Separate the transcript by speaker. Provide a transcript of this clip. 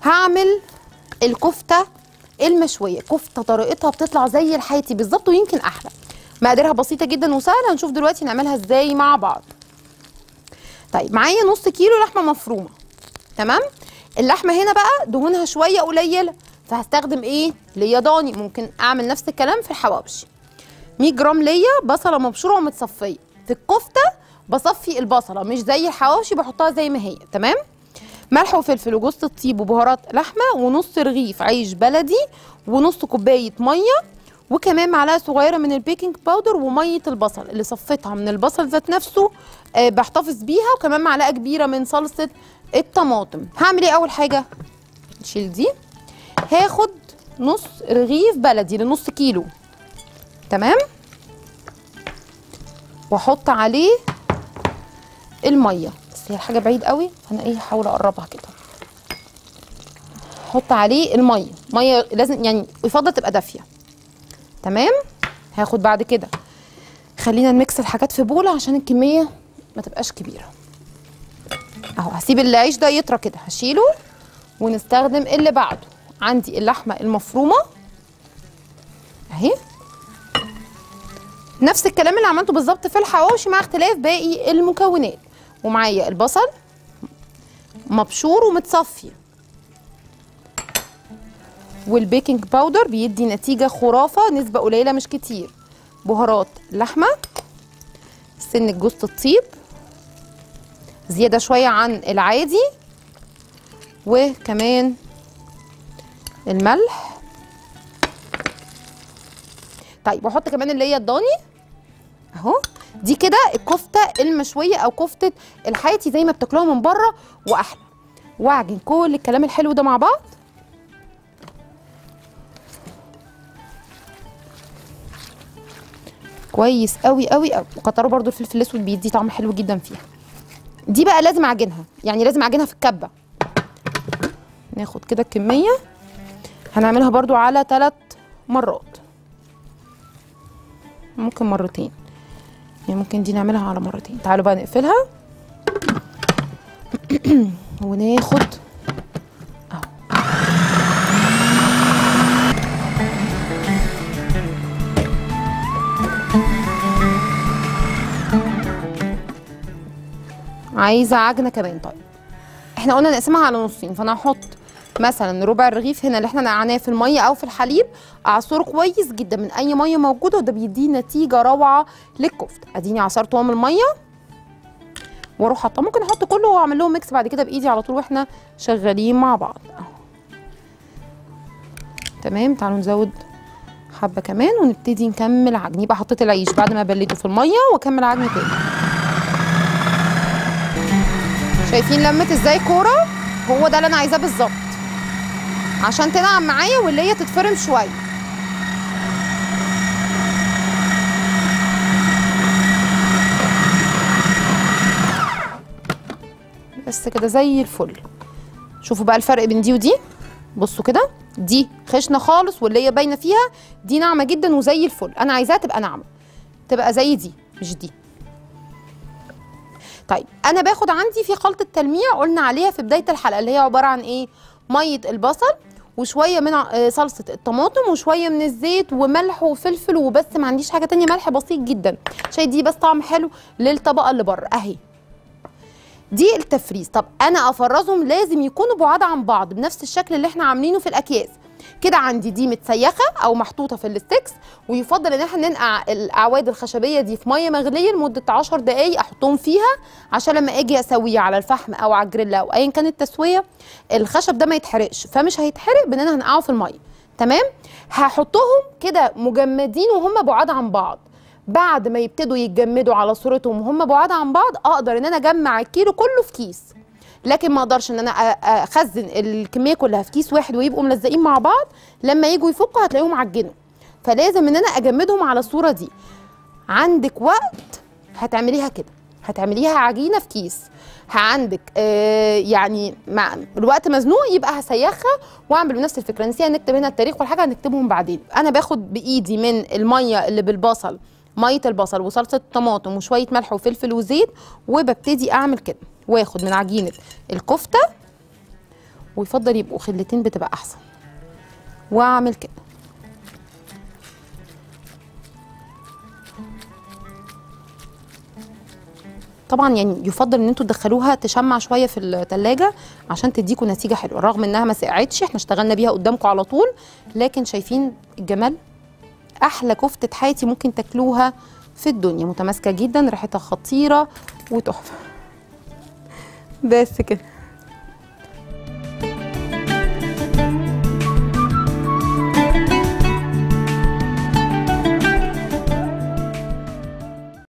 Speaker 1: هعمل الكفته المشويه كفته طريقتها بتطلع زي الحياتي بالظبط ويمكن احلى مقاديرها بسيطه جدا وسهله هنشوف دلوقتي نعملها ازاي مع بعض طيب معايا نص كيلو لحمه مفرومه تمام اللحمه هنا بقى دهونها شويه قليله فهستخدم ايه ليا ضاني ممكن اعمل نفس الكلام في الحواوشي 100 جرام ليا بصله مبشوره ومتصفيه في الكفته بصفي البصله مش زي الحواوشي بحطها زي ما هي تمام ملح وفلفل وجوز الطيب وبهارات لحمه ونص رغيف عيش بلدي ونص كوبايه ميه وكمان معلقه صغيره من البيكنج باودر وميه البصل اللي صفيتها من البصل ذات نفسه آه بحتفظ بيها وكمان معلقه كبيره من صلصه الطماطم هعمل ايه اول حاجه نشيل دي هاخد نص رغيف بلدي لنص كيلو تمام واحط عليه الميه بس هي الحاجه بعيد قوي فانا ايه هحاول اقربها كده احط عليه الميه ميه لازم يعني يفضل تبقى دافيه تمام هاخد بعد كده خلينا نميكس الحاجات في بوله عشان الكميه ما تبقاش كبيره اهو هسيب العيش ده يطرى كده هشيله ونستخدم اللي بعده عندي اللحمه المفرومه اهي نفس الكلام اللي عملته بالظبط في الحواوشي مع اختلاف باقي المكونات ومعايا البصل مبشور ومتصفي والبيكنج باودر بيدي نتيجة خرافة نسبة قليلة مش كتير بهارات لحمة سن جوز الطيب زيادة شوية عن العادي وكمان الملح طيب واحط كمان اللي هي الضاني اهو دي كده الكفته المشويه او كفته الحياتي زي ما بتاكلوها من بره واحلى واعجن كل الكلام الحلو ده مع بعض كويس قوي قوي قوي وكتروا برضو الفلفل الاسود بيدي طعم حلو جدا فيها دي بقى لازم اعجنها يعني لازم اعجنها في الكبه ناخد كده الكميه هنعملها برضو على ثلاث مرات ممكن مرتين يعني ممكن دي نعملها على مرتين تعالوا بقى نقفلها وناخد اهو عايزه عجنه كمان طيب احنا قلنا نقسمها على نصين فانا هحط مثلا ربع الرغيف هنا اللي احنا نقعناه في الميه او في الحليب اعصره كويس جدا من اي ميه موجوده وده بيديه نتيجه روعه للكفته اديني عصرته من الميه واروح حاطه ممكن احط كله واعمل لهم ميكس بعد كده بايدي على طول واحنا شغالين مع بعض اهو تمام تعالوا نزود حبه كمان ونبتدي نكمل عجن يبقى حطيت العيش بعد ما بليته في الميه واكمل عجن تاني شايفين لمت ازاي كوره هو ده اللي انا عايزاه بالظبط عشان تنعم معايا واللي هي تتفرم شويه بس كده زي الفل شوفوا بقى الفرق بين دي ودي بصوا كده دي خشنه خالص واللي هي باينه فيها دي ناعمه جدا وزي الفل انا عايزاها تبقى ناعمه تبقى زي دي مش دي طيب انا باخد عندي في خلطه تلميع قلنا عليها في بدايه الحلقه اللي هي عباره عن ايه ميه البصل وشويه من ع- صلصه الطماطم وشويه من الزيت وملح وفلفل وبس ما عنديش حاجه تانية ملح بسيط جدا عشان دي بس طعم حلو للطبقه اللي بره اهي دي التفريز طب انا افرزهم لازم يكونوا بعاد عن بعض بنفس الشكل اللي احنا عاملينه في الاكياس كده عندي دي متسيخه او محطوطه في الستيكس ويفضل ان احنا ننقع الاعواد الخشبيه دي في ميه مغليه لمده 10 دقائق احطهم فيها عشان لما اجي اسويه على الفحم او على الجريل او ايا كانت التسويه الخشب ده ما يتحرقش فمش هيتحرق باننا هنقعه في الميه تمام هحطهم كده مجمدين وهم بعاد عن بعض بعد ما يبتدوا يتجمدوا على صورتهم وهم بعاد عن بعض اقدر ان انا اجمع الكيلو كله في كيس لكن ما اقدرش ان انا أ- اخزن الكميه كلها في كيس واحد ويبقوا ملزقين مع بعض لما يجوا يفكوا هتلاقيهم عجنوا فلازم ان انا اجمدهم على الصوره دي عندك وقت هتعمليها كده هتعمليها عجينه في كيس عندك آه يعني مع الوقت مزنوق يبقى هسيخها واعمل بنفس الفكره نسينا نكتب هنا التاريخ والحاجه هنكتبهم بعدين انا باخد بايدي من الميه اللي بالبصل ميه البصل وصلصه الطماطم وشويه ملح وفلفل وزيت وببتدي اعمل كده واخد من عجينه الكفته ويفضل يبقوا خلتين بتبقى احسن واعمل كده طبعا يعني يفضل ان انتوا تدخلوها تشمع شويه في التلاجة عشان تديكوا نتيجه حلوه رغم انها ما سقعتش احنا اشتغلنا بيها قدامكم على طول لكن شايفين الجمال احلى كفته حياتي ممكن تاكلوها في الدنيا متماسكه جدا ريحتها خطيره وتحفه بس كده